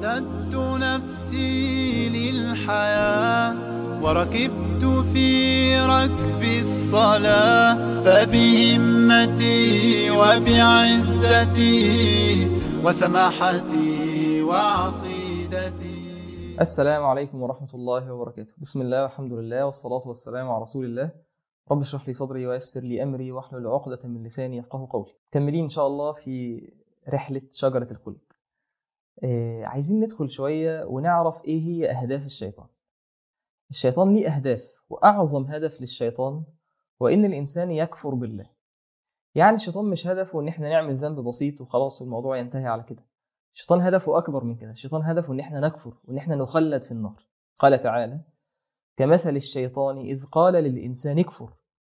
أعددت نفسي للحياة وركبت في ركب الصلاة فبهمتي وبعزتي وسماحتي وعقيدتي السلام عليكم ورحمة الله وبركاته بسم الله والحمد لله والصلاة والسلام على رسول الله رب اشرح لي صدري ويسر لي أمري واحلل عقدة من لساني يفقه قولي كملين إن شاء الله في رحلة شجرة الخلد آه عايزين ندخل شوية ونعرف إيه هي أهداف الشيطان الشيطان ليه أهداف وأعظم هدف للشيطان هو إن الإنسان يكفر بالله يعني الشيطان مش هدفه إن إحنا نعمل ذنب بسيط وخلاص الموضوع ينتهي على كده الشيطان هدفه أكبر من كده الشيطان هدفه إن إحنا نكفر وإن إحنا نخلد في النار قال تعالى كمثل الشيطان إذ قال للإنسان اكفر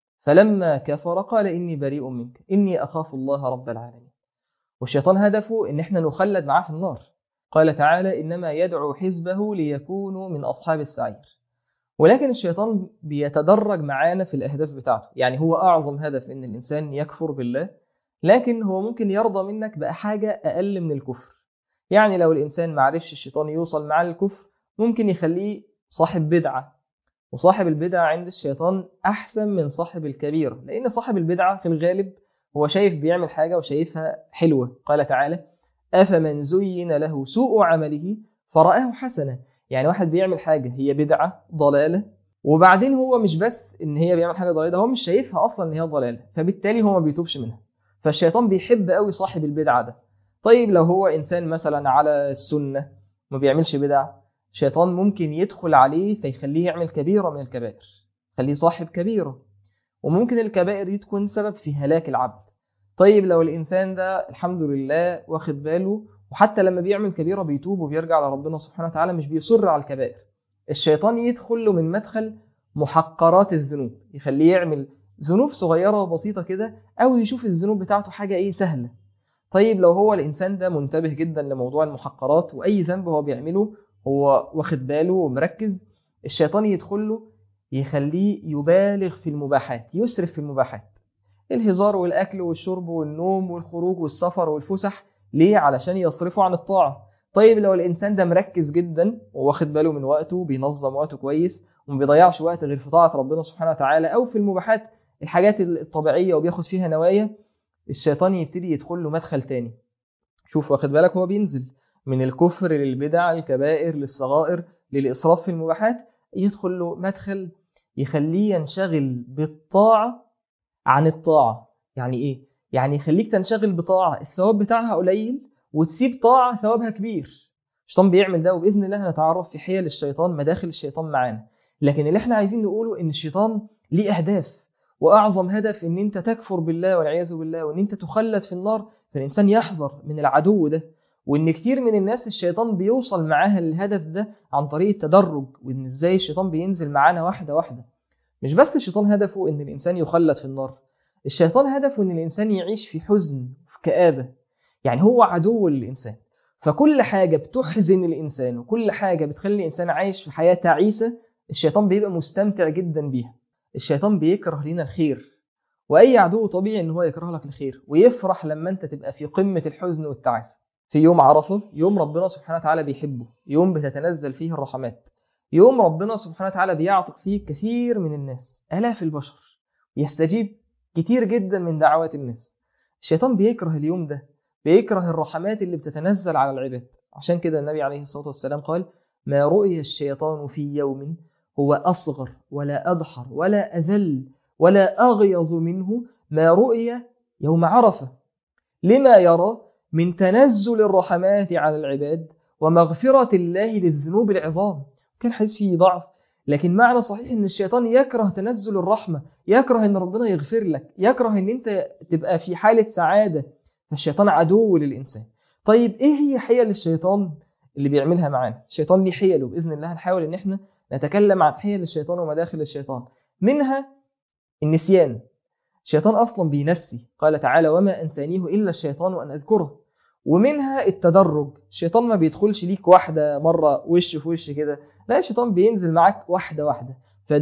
فلما كفر قال إني بريء منك إني أخاف الله رب العالمين والشيطان هدفه إن إحنا نخلد معاه في النار قال تعالى إنما يدعو حزبه ليكونوا من أصحاب السعير ولكن الشيطان بيتدرج معانا في الأهداف بتاعته يعني هو أعظم هدف إن الإنسان يكفر بالله لكن هو ممكن يرضى منك بقى حاجة أقل من الكفر يعني لو الإنسان معرفش الشيطان يوصل معاه للكفر ممكن يخليه صاحب بدعة وصاحب البدعة عند الشيطان أحسن من صاحب الكبيرة لأن صاحب البدعة في الغالب هو شايف بيعمل حاجة وشايفها حلوة قال تعالى أفمن زين له سوء عمله فرآه حسنة يعني واحد بيعمل حاجة هي بدعة ضلالة وبعدين هو مش بس إن هي بيعمل حاجة ضلالة هو مش شايفها أصلا إن هي ضلالة فبالتالي هو ما بيتوبش منها فالشيطان بيحب قوي صاحب البدعة ده طيب لو هو إنسان مثلا على السنة ما بيعملش بدع شيطان ممكن يدخل عليه فيخليه يعمل كبيرة من الكبائر خليه صاحب كبيرة وممكن الكبائر دي تكون سبب في هلاك العبد طيب لو الإنسان ده الحمد لله واخد باله وحتى لما بيعمل كبيرة بيتوب وبيرجع لربنا سبحانه وتعالى مش بيصر على الكبائر الشيطان يدخل له من مدخل محقرات الذنوب يخليه يعمل ذنوب صغيرة وبسيطة كده أو يشوف الذنوب بتاعته حاجة إيه سهلة طيب لو هو الإنسان ده منتبه جدا لموضوع المحقرات وأي ذنب هو بيعمله هو واخد باله ومركز الشيطان يدخل له يخليه يبالغ في المباحات يسرف في المباحات الهزار والأكل والشرب والنوم والخروج والسفر والفسح ليه؟ علشان يصرفوا عن الطاعة طيب لو الإنسان ده مركز جدا وواخد باله من وقته بينظم وقته كويس وما بيضيعش وقت غير في طاعة ربنا سبحانه وتعالى أو في المباحات الحاجات الطبيعية وبياخد فيها نوايا الشيطان يبتدي يدخل له مدخل تاني شوف واخد بالك هو بينزل من الكفر للبدع الكبائر للصغائر للإسراف في المباحات يدخل له مدخل يخليه ينشغل بالطاعة عن الطاعة يعني إيه؟ يعني يخليك تنشغل بطاعة الثواب بتاعها قليل وتسيب طاعة ثوابها كبير الشيطان بيعمل ده وبإذن الله هنتعرف في حيل الشيطان مداخل الشيطان معانا لكن اللي احنا عايزين نقوله إن الشيطان ليه أهداف واعظم هدف ان انت تكفر بالله والعياذ بالله وان انت تخلد في النار فالانسان يحذر من العدو ده وان كتير من الناس الشيطان بيوصل معاها للهدف ده عن طريق التدرج وان ازاي الشيطان بينزل معانا واحده واحده مش بس الشيطان هدفه ان الانسان يخلد في النار الشيطان هدفه ان الانسان يعيش في حزن في كآبه يعني هو عدو للانسان فكل حاجه بتحزن الانسان وكل حاجه بتخلي الانسان عايش في حياه تعيسه الشيطان بيبقى مستمتع جدا بيها الشيطان بيكره لنا الخير واي عدو طبيعي ان هو يكره لك الخير ويفرح لما انت تبقى في قمه الحزن والتعاسه في يوم عرفه يوم ربنا سبحانه وتعالى بيحبه يوم بتتنزل فيه الرحمات يوم ربنا سبحانه وتعالى بيعتق فيه كثير من الناس الاف البشر يستجيب كتير جدا من دعوات الناس الشيطان بيكره اليوم ده بيكره الرحمات اللي بتتنزل على العباد عشان كده النبي عليه الصلاه والسلام قال ما رؤي الشيطان في يوم هو أصغر ولا أضحر ولا أذل ولا أغيظ منه ما رؤي يوم عرفة لما يرى من تنزل الرحمات على العباد ومغفرة الله للذنوب العظام كان حديث فيه ضعف لكن معنى صحيح ان الشيطان يكره تنزل الرحمة يكره ان ربنا يغفر لك يكره ان انت تبقى في حالة سعادة فالشيطان عدو للإنسان طيب ايه هي حيل الشيطان اللي بيعملها معانا الشيطان ليه حيله بإذن الله هنحاول ان احنا نتكلم عن حيل الشيطان ومداخل الشيطان منها النسيان الشيطان أصلا بينسي قال تعالى وما أنسانيه إلا الشيطان أن أذكره ومنها التدرج الشيطان ما بيدخلش ليك واحدة مرة وش في وش كده لا الشيطان بينزل معاك واحدة واحدة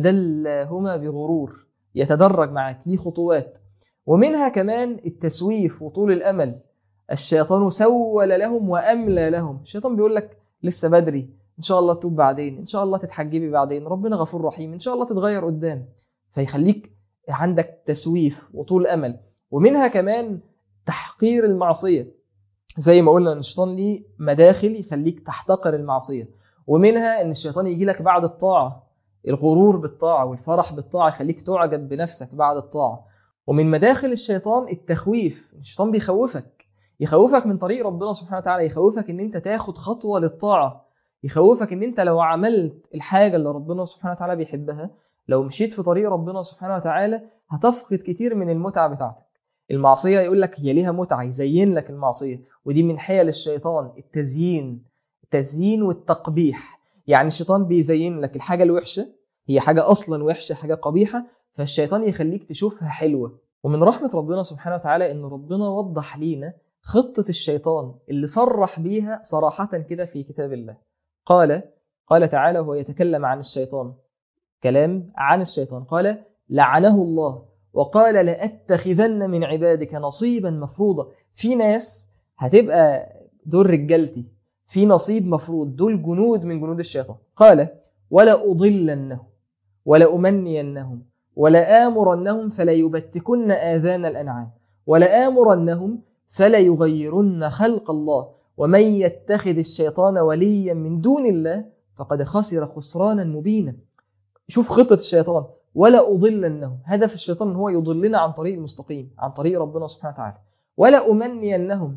فدلهما بغرور يتدرج معاك ليه خطوات ومنها كمان التسويف وطول الأمل الشيطان سول لهم وأملى لهم الشيطان بيقول لك لسه بدري ان شاء الله تتوب بعدين ان شاء الله تتحجبي بعدين ربنا غفور رحيم ان شاء الله تتغير قدام فيخليك عندك تسويف وطول امل ومنها كمان تحقير المعصيه زي ما قلنا ان الشيطان ليه مداخل يخليك تحتقر المعصيه ومنها ان الشيطان يجي لك بعد الطاعه الغرور بالطاعه والفرح بالطاعه يخليك تعجب بنفسك بعد الطاعه ومن مداخل الشيطان التخويف الشيطان بيخوفك يخوفك من طريق ربنا سبحانه وتعالى يخوفك ان انت تاخد خطوه للطاعه يخوفك ان انت لو عملت الحاجه اللي ربنا سبحانه وتعالى بيحبها لو مشيت في طريق ربنا سبحانه وتعالى هتفقد كتير من المتعه بتاعتك المعصيه يقول لك هي ليها متعه يزين لك المعصيه ودي من حيل الشيطان التزيين التزيين والتقبيح يعني الشيطان بيزين لك الحاجه الوحشه هي حاجه اصلا وحشه حاجه قبيحه فالشيطان يخليك تشوفها حلوه ومن رحمه ربنا سبحانه وتعالى ان ربنا وضح لينا خطه الشيطان اللي صرح بيها صراحه كده في كتاب الله قال قال تعالى وهو يتكلم عن الشيطان كلام عن الشيطان قال لعنه الله وقال لأتخذن من عبادك نصيبا مفروضا في ناس هتبقى دول رجالتي في نصيب مفروض دول جنود من جنود الشيطان قال ولا أضلنهم ولا أمنينهم ولا آمرنهم فلا يبتكن آذان الأنعام ولا آمرنهم فلا يغيرن خلق الله ومن يتخذ الشيطان وليا من دون الله فقد خسر خسرانا مبينا شوف خطة الشيطان ولا أضلنهم هدف الشيطان ان هو يضلنا عن طريق المستقيم عن طريق ربنا سبحانه وتعالى ولا أمنينهم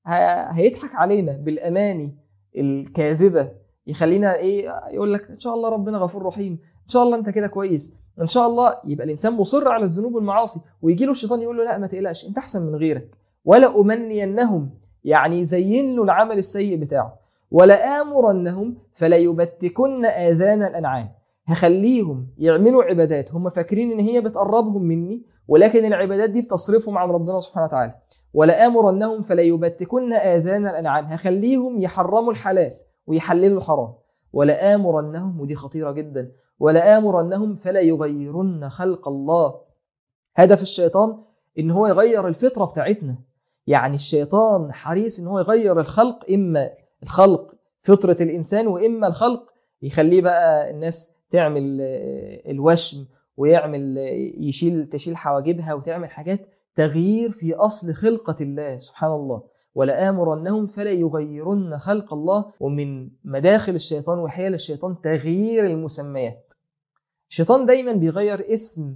هيضحك علينا بالأماني الكاذبة يخلينا ايه يقول لك ان شاء الله ربنا غفور رحيم ان شاء الله انت كده كويس ان شاء الله يبقى الانسان مصر على الذنوب والمعاصي ويجي له الشيطان يقول له لا ما تقلقش انت احسن من غيرك ولا امنينهم يعني يزين له العمل السيء بتاعه ولا امرنهم فلا يبتكن اذان الانعام هخليهم يعملوا عبادات هم فاكرين ان هي بتقربهم مني ولكن العبادات دي بتصرفهم عن ربنا سبحانه وتعالى ولا امرنهم فلا يبتكن اذان الانعام هخليهم يحرموا الحلال ويحللوا الحرام ولا امرنهم ودي خطيره جدا ولا امرنهم فلا يغيرن خلق الله هدف الشيطان ان هو يغير الفطره بتاعتنا يعني الشيطان حريص ان هو يغير الخلق اما الخلق فطره الانسان واما الخلق يخليه بقى الناس تعمل الوشم ويعمل يشيل تشيل حواجبها وتعمل حاجات تغيير في اصل خلقه الله سبحان الله ولا امرنهم فلا يغيرن خلق الله ومن مداخل الشيطان وحيل الشيطان تغيير المسميات الشيطان دايما بيغير اسم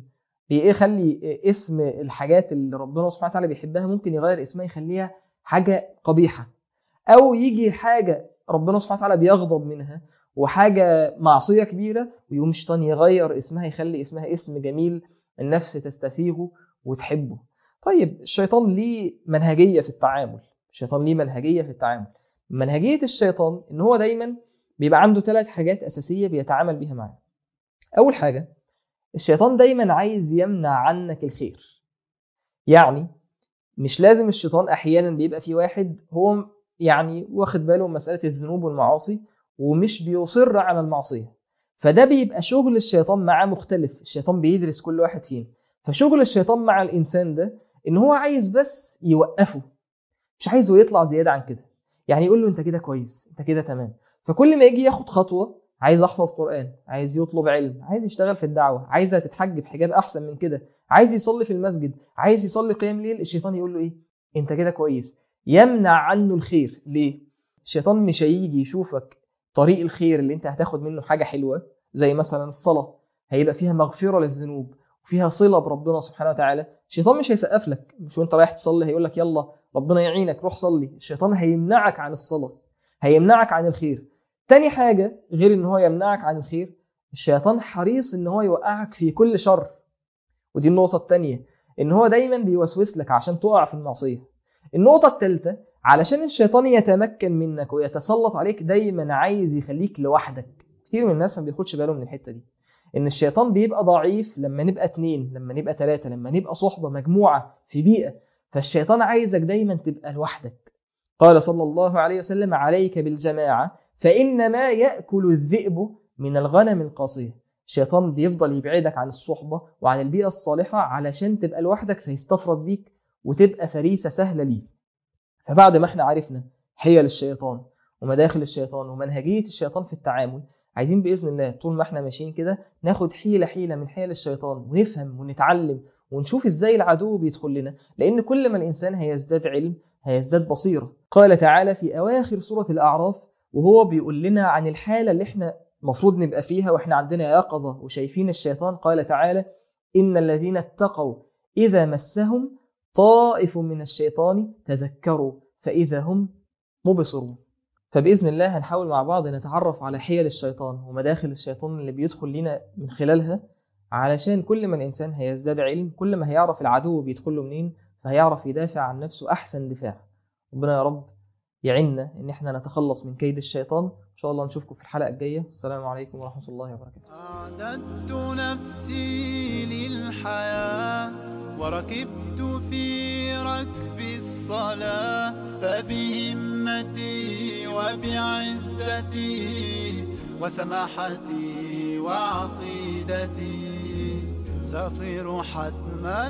بيخلي اسم الحاجات اللي ربنا سبحانه وتعالى بيحبها ممكن يغير اسمها يخليها حاجه قبيحه او يجي حاجه ربنا سبحانه وتعالى بيغضب منها وحاجة معصية كبيرة ويقوم الشيطان يغير اسمها يخلي اسمها اسم جميل النفس تستفيغه وتحبه طيب الشيطان ليه منهجية في التعامل الشيطان ليه منهجية في التعامل منهجية الشيطان ان هو دايما بيبقى عنده ثلاث حاجات أساسية بيتعامل بيها معانا أول حاجة الشيطان دايما عايز يمنع عنك الخير يعني مش لازم الشيطان أحيانا بيبقى في واحد هو يعني واخد باله من مسألة الذنوب والمعاصي ومش بيصر على المعصية فده بيبقى شغل الشيطان معاه مختلف الشيطان بيدرس كل واحد فينا فشغل الشيطان مع الإنسان ده إن هو عايز بس يوقفه مش عايزه يطلع زيادة عن كده يعني يقول له أنت كده كويس أنت كده تمام فكل ما يجي ياخد خطوة عايز أحفظ قرآن عايز يطلب علم عايز يشتغل في الدعوة عايزة تتحجب حجاب أحسن من كده عايز يصلي في المسجد عايز يصلي قيام ليل الشيطان يقول له إيه أنت كده كويس يمنع عنه الخير ليه الشيطان مش هيجي يشوفك طريق الخير اللي انت هتاخد منه حاجة حلوة زي مثلا الصلاة هيبقى فيها مغفرة للذنوب وفيها صلة بربنا سبحانه وتعالى الشيطان مش هيسقف لك مش وانت رايح تصلي هيقول لك يلا ربنا يعينك روح صلي الشيطان هيمنعك عن الصلاة هيمنعك عن الخير تاني حاجة غير ان هو يمنعك عن الخير الشيطان حريص ان هو يوقعك في كل شر ودي النقطة التانية ان هو دايما بيوسوس لك عشان تقع في المعصية النقطة الثالثة علشان الشيطان يتمكن منك ويتسلط عليك دايما عايز يخليك لوحدك كتير من الناس ما بياخدش باله من الحتة دي ان الشيطان بيبقى ضعيف لما نبقى اتنين لما نبقى تلاتة لما نبقى صحبة مجموعة في بيئة فالشيطان عايزك دايما تبقى لوحدك قال صلى الله عليه وسلم عليك بالجماعة فإنما يأكل الذئب من الغنم القاصية الشيطان بيفضل يبعدك عن الصحبة وعن البيئة الصالحة علشان تبقى لوحدك فيستفرد بيك وتبقى فريسة سهلة ليه فبعد ما احنا عرفنا حيل الشيطان ومداخل الشيطان ومنهجية الشيطان في التعامل عايزين بإذن الله طول ما احنا ماشيين كده ناخد حيلة حيلة من حيل الشيطان ونفهم ونتعلم ونشوف ازاي العدو بيدخل لنا لأن كل ما الإنسان هيزداد علم هيزداد بصيرة قال تعالى في أواخر سورة الأعراف وهو بيقول لنا عن الحالة اللي احنا المفروض نبقى فيها واحنا عندنا يقظة وشايفين الشيطان قال تعالى إن الذين اتقوا إذا مسهم طائف من الشيطان تذكروا فإذا هم مبصرون فبإذن الله هنحاول مع بعض نتعرف على حيل الشيطان ومداخل الشيطان اللي بيدخل لنا من خلالها علشان كل ما الإنسان هيزداد علم كل ما هيعرف العدو بيدخل له منين فهيعرف يدافع عن نفسه أحسن دفاع ربنا يا رب يعنا إن احنا نتخلص من كيد الشيطان إن شاء الله نشوفكم في الحلقة الجاية السلام عليكم ورحمة الله وبركاته أعددت نفسي للحياة وركبت في ركب الصلاة فبهمتي وبعزتي وسماحتي وعقيدتي سأصير حتما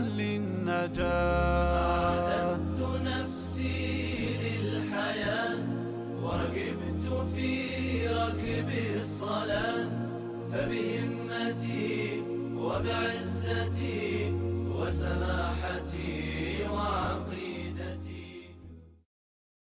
للنجاة أعددت نفسي للحياة وركبت في ركب الصلاة فبهمتي وبعزتي وسماحتي